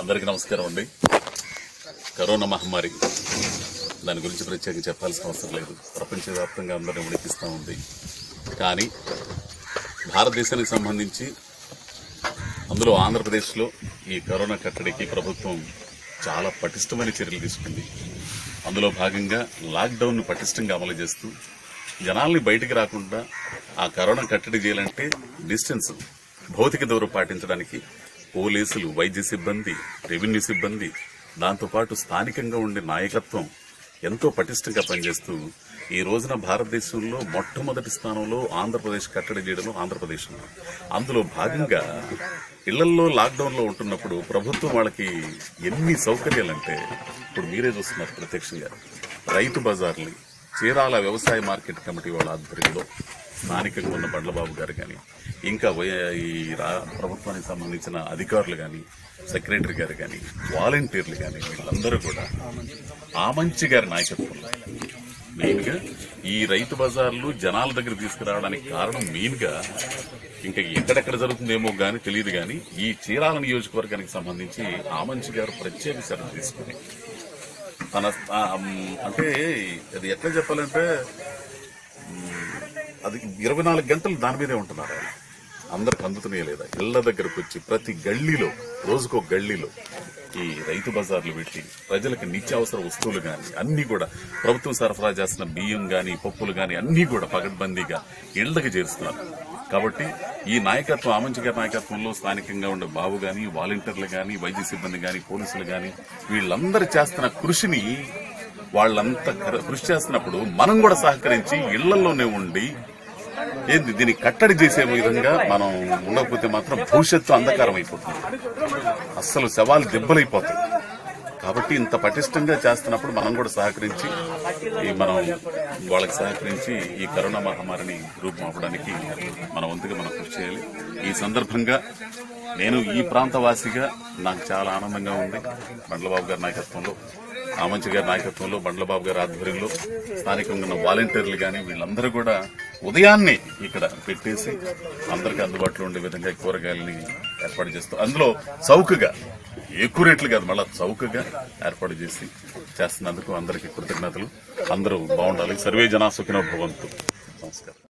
అందరికీ నమస్కారం అండి కరోనా మహమ్మారి దాని గురించి ప్రత్యేకంగా చెప్పాల్సిన అవసరం లేదు ప్రపంచవ్యాప్తంగా అందరినీ ఉడికిస్తూ ఉంది కానీ భారతదేశానికి సంబంధించి అందులో ఆంధ్రప్రదేశ్లో ఈ కరోనా కట్టడికి ప్రభుత్వం చాలా పటిష్టమైన చర్యలు తీసుకుంది అందులో భాగంగా లాక్డౌన్ను పటిష్టంగా అమలు చేస్తూ జనాల్ని బయటికి రాకుండా ఆ కరోనా కట్టడి చేయాలంటే డిస్టెన్స్ భౌతిక దూరం పాటించడానికి పోలీసులు వైద్య సిబ్బంది రెవెన్యూ సిబ్బంది దాంతోపాటు స్థానికంగా ఉండే నాయకత్వం ఎంతో పటిష్టంగా పనిచేస్తూ ఈ రోజున భారతదేశంలో మొట్టమొదటి స్థానంలో ఆంధ్రప్రదేశ్ కట్టడి చేయడంలో ఆంధ్రప్రదేశ్ ఉంది. అందులో భాగంగా ఇళ్లల్లో లాక్డౌన్ లో ఉంటున్నప్పుడు ప్రభుత్వం వాళ్ళకి ఎన్ని సౌకర్యాలంటే ఇప్పుడు మీరే చూస్తున్నారు ప్రత్యక్షంగా రైతు బజార్ని చీరాల వ్యవసాయ మార్కెట్ కమిటీ వాళ్ళ ఆధ్వర్యంలో స్థానికంగా ఉన్న బండ్లబాబు గారు కానీ ఇంకా వై- ఈ రా- ప్రభుత్వానికి సంబంధించిన అధికారులు కానీ సెక్రటరీ గారు కానీ వాలంటీర్లు కానీ వీళ్ళందరూ కూడా ఆమంచి గారి నాయకత్వంలో మెయిన్ గా ఈ రైతు బజార్లు జనాల దగ్గర తీసుకురావడానికి కారణం మెయిన్ గా ఇంకా ఎక్కడెక్కడ జరుగుతుందేమో గానీ తెలియదు గానీ ఈ చీరాల నియోజకవర్గానికి సంబంధించి ఆమంచి గారు ప్రత్యేక శ్రద్ధ తీసుకుని తన ఆ, మ్, అంటే అది ఎట్లా చెప్పాలంటే మ్, అది ఇరవై నాలుగు గంటలు దాని మీదే ఉంటున్నారు ఆయన అందరికి అందుతున్నాయా లేదా ఇళ్ల దగ్గరకు వచ్చి ప్రతి గల్లీలో రోజుకో గల్లీలో ఈ రైతు బజార్లు పెట్టి ప్రజలకు నిత్యావసర వస్తువులు గాని అన్ని కూడా ప్రభుత్వం సరఫరా చేస్తున్న బియ్యం గాని పప్పులు గాని అన్ని కూడా పగడ్బందీగా ఇళ్లకు చేరుస్తున్నారు కాబట్టి ఈ నాయకత్వం ఆమంచి గారి నాయకత్వంలో స్థానికంగా ఉండే బాబు గాని వాలంటీర్లు గాని వైద్య సిబ్బంది గాని పోలీసులు గాని వీళ్ళందరూ చేస్తున్న కృషిని వాళ్ళంతా కర- కృషి చేస్తున్నప్పుడు మనం కూడా సహకరించి ఇళ్లలోనే ఉండి ఏంది దీన్ని కట్టడి చేసే విధంగా మనం ఉండకపోతే మాత్రం భవిష్యత్తు అంధకారం అయిపోతుంది అస్సలు శవాలు దెబ్బలైపోతాయి కాబట్టి ఇంత పటిష్టంగా చేస్తున్నప్పుడు మనం కూడా సహకరించి ఈ మనం వాళ్ళకి సహకరించి ఈ కరోనా మహమ్మారిని రూపుమాపడానికి మన వంతుగా మనం కృషి చేయాలి ఈ సందర్భంగా నేను ఈ ప్రాంతవాసిగా నాకు చాలా ఆనందంగా ఉంది బండ్లబాబు గారి నాయకత్వంలో ఆమంచి గారి నాయకత్వంలో బండ్లబాబు గారి ఆధ్వర్యంలో స్థానికంగా ఉన్న వాలంటీర్లు కానీ వీళ్ళందరూ కూడా ఉదయాన్నే ఇక్కడ పెట్టేసి అందరికీ అందుబాటులో ఉండే విధంగా ఈ కూరగాయలని ఏర్పాటు చేస్తూ అందులో చౌకగా ఎక్కువ రేట్లు కాదు మళ్ళా చౌకగా ఏర్పాటు చేసి చేస్తున్నందుకు అందరికీ కృతజ్ఞతలు అందరూ బాగుండాలి సర్వే జనా సుఖినో భవంతు నమస్కారం